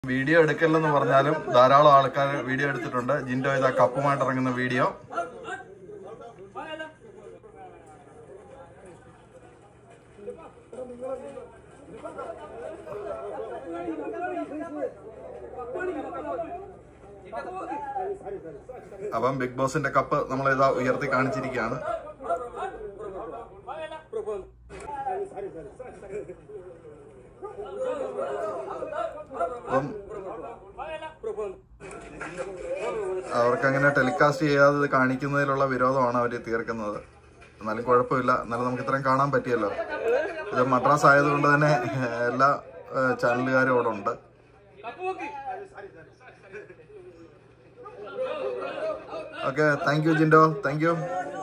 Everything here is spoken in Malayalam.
വീഡിയോ എടുക്കല്ലെന്ന് പറഞ്ഞാലും ധാരാളം ആൾക്കാർ വീഡിയോ എടുത്തിട്ടുണ്ട് ജിൻഡോ ഇതാ കപ്പുമായിട്ട് ഇറങ്ങുന്ന വീഡിയോ അപ്പം ബിഗ് ബോസിന്റെ കപ്പ് നമ്മൾ ഇതാ ഉയർത്തി കാണിച്ചിരിക്കുകയാണ് അപ്പം അവർക്ക് അങ്ങനെ ടെലികാസ്റ്റ് ചെയ്യാതെ ഇത് കാണിക്കുന്നതിലുള്ള വിരോധമാണ് അവർ തീർക്കുന്നത് എന്നാലും കുഴപ്പമില്ല എന്നാലും നമുക്ക് ഇത്രയും കാണാൻ പറ്റിയല്ലോ ഇത് മദ്രാസ് ആയതുകൊണ്ട് തന്നെ എല്ലാ ഏഹ്, ചാനലുകാരും അവിടെ ഉണ്ട് ഓക്കെ താങ്ക് യു ജിൻഡോ താങ്ക് യു